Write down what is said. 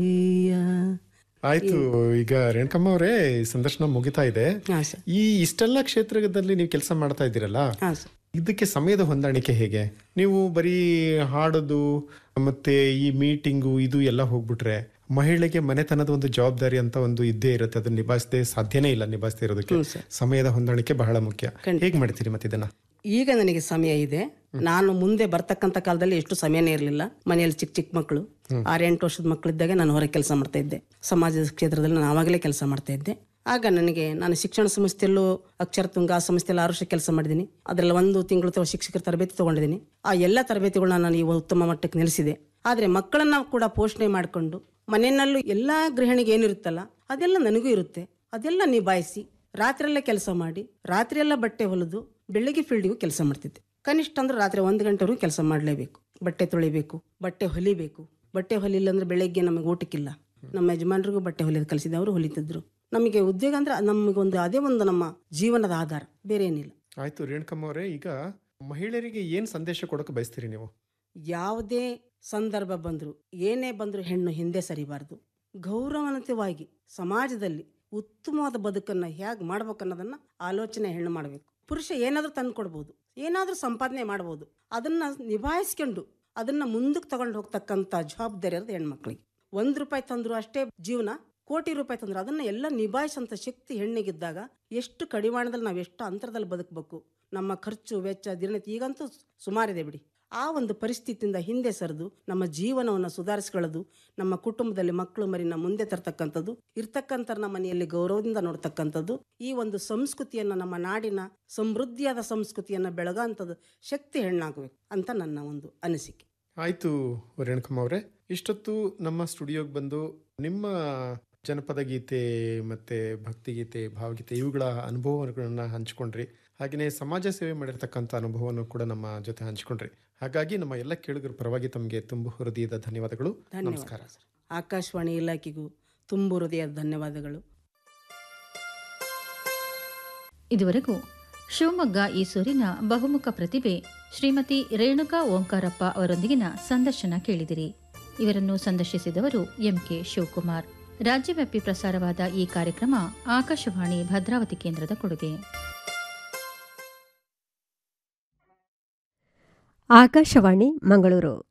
ಆಯ್ತು ಈಗ ರೇಣುಕಮ್ಮ ಅವರೇ ಸಂದರ್ಶನ ಮುಗಿತಾ ಇದೆ ಹಾಂ ಸರ್ ಈ ಇಷ್ಟೆಲ್ಲ ಕ್ಷೇತ್ರದಲ್ಲಿ ನೀವು ಕೆಲಸ ಮಾಡ್ತಾ ಇದ್ದೀರಲ್ಲ ಹಾಂ ಸರ್ ಇದಕ್ಕೆ ಸಮಯದ ಹೊಂದಾಣಿಕೆ ಹೇಗೆ ನೀವು ಬರೀ ಹಾಡೋದು ಮತ್ತೆ ಈ ಮೀಟಿಂಗು ಇದು ಎಲ್ಲ ಹೋಗ್ಬಿಟ್ರೆ ಮಹಿಳೆಗೆ ಮನೆತನದ ಒಂದು ಜವಾಬ್ದಾರಿ ಅಂತ ಒಂದು ಇದ್ದೇ ಇರುತ್ತೆ ಅದನ್ನ ನಿಭಾಯಿಸದೆ ಸಾಧ್ಯನೇ ಇಲ್ಲ ನಿಭಾಯಿಸದೇ ಇರೋದಕ್ಕೆ ಹ್ಞೂ ಸರ್ ಸಮಯದ ಹೊಂದಾಣಿಕೆ ಬಹಳ ಮುಖ್ಯ ಹೇಗ್ ಮಾಡ್ತೀರಿ ಮತ್ತೆ ಇದನ್ನ ಈಗ ನನಗೆ ಸಮಯ ಇದೆ ನಾನು ಮುಂದೆ ಬರ್ತಕ್ಕಂಥ ಕಾಲದಲ್ಲಿ ಎಷ್ಟು ಸಮಯನೇ ಇರಲಿಲ್ಲ ಮನೆಯಲ್ಲಿ ಚಿಕ್ಕ ಚಿಕ್ಕ ಮಕ್ಕಳು ಆರೆಂಟು ವರ್ಷದ ಮಕ್ಕಳಿದ್ದಾಗ ನಾನು ಹೊರಗೆ ಕೆಲಸ ಮಾಡ್ತಾ ಇದ್ದೆ ಸಮಾಜದ ಕ್ಷೇತ್ರದಲ್ಲಿ ನಾನು ಆವಾಗಲೇ ಕೆಲಸ ಮಾಡ್ತಾ ಇದ್ದೆ ಆಗ ನನಗೆ ನಾನು ಶಿಕ್ಷಣ ಸಂಸ್ಥೆಯಲ್ಲೂ ಅಕ್ಷರ ತುಂಗ ಆ ಸಂಸ್ಥೆಯಲ್ಲಿ ಆರು ವರ್ಷ ಕೆಲಸ ಮಾಡಿದ್ದೀನಿ ಅದರಲ್ಲಿ ಒಂದು ತಿಂಗಳು ತ- ಶಿಕ್ಷಕರ ತರಬೇತಿ ತಗೊಂಡಿದ್ದೀನಿ ಆ ಎಲ್ಲ ತರಬೇತಿಗಳನ್ನ ನಾನು ಇವಾಗ ಉತ್ತಮ ಮಟ್ಟಕ್ಕೆ ನಿಲ್ಲಿಸಿದೆ ಆದರೆ ಮಕ್ಕಳನ್ನ ಕೂಡ ಪೋಷಣೆ ಮಾಡಿಕೊಂಡು ಮನೆಯಲ್ಲೂ ಎಲ್ಲ ಗೃಹಿಣಿಗೆ ಏನಿರುತ್ತಲ್ಲ ಅದೆಲ್ಲ ನನಗೂ ಇರುತ್ತೆ ಅದೆಲ್ಲ ನಿಭಾಯಿಸಿ ರಾತ್ರಿಯೆಲ್ಲ ಕೆಲಸ ಮಾಡಿ ರಾತ್ರಿಯೆಲ್ಲ ಬಟ್ಟೆ ಹೊಲಿದು ಬೆಳಿಗ್ಗೆ ಫೀಲ್ಡಿಗೂ ಕೆಲಸ ಮಾಡ್ತಿದ್ದೆ ಕನಿಷ್ಠ ಅಂದ್ರೆ ರಾತ್ರಿ ಒಂದು ಗಂಟೆವರೆಗೂ ಕೆಲಸ ಮಾಡಲೇಬೇಕು ಬಟ್ಟೆ ತೊಳಿಬೇಕು ಬಟ್ಟೆ ಹೊಲಿಬೇಕು ಬಟ್ಟೆ ಹೊಲಿಲ್ಲ ಅಂದ್ರೆ ಬೆಳಗ್ಗೆ ನಮಗೆ ಊಟಕ್ಕಿಲ್ಲ ನಮ್ಮ ಯಜಮಾನರಿಗೂ ಬಟ್ಟೆ ಹೊಲಿಯೋದು ಕಲಿಸಿದೆ ಅವರು ಹೊಲಿತಿದ್ರು ನಮಗೆ ಉದ್ಯೋಗ ಅಂದ್ರೆ ನಮಗೊಂದು ಅದೇ ಒಂದು ನಮ್ಮ ಜೀವನದ ಆಧಾರ ಬೇರೆ ಏನಿಲ್ಲ ಆಯ್ತು ರೇಣುಕಮ್ಮ ಅವರೇ ಈಗ ಮಹಿಳೆಯರಿಗೆ ಏನ್ ಸಂದೇಶ ಕೊಡಕ್ಕೆ ಬಯಸ್ತೀರಿ ನೀವು ಯಾವುದೇ ಸಂದರ್ಭ ಬಂದರೂ ಏನೇ ಬಂದರೂ ಹೆಣ್ಣು ಹಿಂದೆ ಸರಿಬಾರ್ದು ಗೌರವಾನ್ವಿತವಾಗಿ ಸಮಾಜದಲ್ಲಿ ಉತ್ತಮವಾದ ಬದುಕನ್ನು ಹೇಗೆ ಮಾಡ್ಬೇಕನ್ನೋದನ್ನ ಆಲೋಚನೆ ಹೆಣ್ಣು ಮಾಡಬೇಕು ಪುರುಷ ಏನಾದರೂ ತಂದು ಕೊಡ್ಬೋದು ಏನಾದರೂ ಸಂಪಾದನೆ ಮಾಡ್ಬೋದು ಅದನ್ನ ನಿಭಾಯಿಸ್ಕೊಂಡು ಅದನ್ನ ಮುಂದಕ್ಕೆ ತಗೊಂಡು ಹೋಗ್ತಕ್ಕಂಥ ಜವಾಬ್ದಾರಿ ಇರೋದು ಹೆಣ್ಮಕ್ಳಿಗೆ ಒಂದು ರೂಪಾಯಿ ತಂದ್ರು ಅಷ್ಟೇ ಜೀವನ ಕೋಟಿ ರೂಪಾಯಿ ತಂದ್ರು ಅದನ್ನ ಎಲ್ಲ ನಿಭಾಯಿಸೋಂಥ ಶಕ್ತಿ ಹೆಣ್ಣಿಗಿದ್ದಾಗ ಎಷ್ಟು ಕಡಿವಾಣದಲ್ಲಿ ನಾವು ಎಷ್ಟು ಅಂತರದಲ್ಲಿ ಬದುಕಬೇಕು ನಮ್ಮ ಖರ್ಚು ವೆಚ್ಚ ದಿನನಿತ್ಯ ಈಗಂತೂ ಸುಮಾರಿದೆ ಬಿಡಿ ಆ ಒಂದು ಪರಿಸ್ಥಿತಿಯಿಂದ ಹಿಂದೆ ಸರಿದು ನಮ್ಮ ಜೀವನವನ್ನು ಸುಧಾರಿಸ್ಕೊಳ್ಳೋದು ನಮ್ಮ ಕುಟುಂಬದಲ್ಲಿ ಮಕ್ಕಳು ಮರಿನ ಮುಂದೆ ತರ್ತಕ್ಕಂಥದ್ದು ಇರ್ತಕ್ಕಂಥ ನಮ್ಮ ಮನೆಯಲ್ಲಿ ಗೌರವದಿಂದ ನೋಡ್ತಕ್ಕಂಥದ್ದು ಈ ಒಂದು ಸಂಸ್ಕೃತಿಯನ್ನು ನಮ್ಮ ನಾಡಿನ ಸಮೃದ್ಧಿಯಾದ ಸಂಸ್ಕೃತಿಯನ್ನು ಬೆಳಗೋಂಥದ್ದು ಶಕ್ತಿ ಹೆಣ್ಣಾಗಬೇಕು ಅಂತ ನನ್ನ ಒಂದು ಅನಿಸಿಕೆ ಆಯ್ತು ರೇಣುಕಮ್ಮ ಅವರೇ ಇಷ್ಟೊತ್ತು ನಮ್ಮ ಸ್ಟುಡಿಯೋಗೆ ಬಂದು ನಿಮ್ಮ ಜನಪದ ಗೀತೆ ಮತ್ತೆ ಭಕ್ತಿಗೀತೆ ಭಾವಗೀತೆ ಇವುಗಳ ಅನುಭವಗಳನ್ನ ಹಂಚ್ಕೊಂಡ್ರಿ ಹಾಗೆಯೇ ಸಮಾಜ ಸೇವೆ ಮಾಡಿರ್ತಕ್ಕಂಥ ಅನುಭವವನ್ನು ಕೂಡ ನಮ್ಮ ಜೊತೆ ಹಂಚ್ಕೊಂಡ್ರಿ ಹಾಗಾಗಿ ನಮ್ಮ ಎಲ್ಲ ಕೇಳುಗರ ಪರವಾಗಿ ತಮಗೆ ತುಂಬ ಹೃದಯದ ಧನ್ಯವಾದಗಳು ನಮಸ್ಕಾರ ಧನ್ಯವಾದ ಸರ್ ಆಕಾಶವಾಣಿ ಇಲಾಖೆಗೂ ತುಂಬು ಹೃದಯದ ಧನ್ಯವಾದಗಳು ಇದುವರೆಗೂ ಶಿವಮೊಗ್ಗ ಈಸೂರಿನ ಬಹುಮುಖ ಪ್ರತಿಭೆ ಶ್ರೀಮತಿ ರೇಣುಕಾ ಓಂಕಾರಪ್ಪ ಅವರೊಂದಿಗಿನ ಸಂದರ್ಶನ ಕೇಳಿದಿರಿ ಇವರನ್ನು ಸಂದರ್ಶಿಸಿದವರು ಎಂಕೆ ಶಿವಕುಮಾರ್ ರಾಜ್ಯವ್ಯಾಪಿ ಪ್ರಸಾರವಾದ ಈ ಕಾರ್ಯಕ್ರಮ ಆಕಾಶವಾಣಿ ಭದ್ರಾವತಿ ಕೇಂದ್ರದ ಕೊಡುಗೆ ಆಕಾಶವಾಣಿ ಮಂಗಳೂರು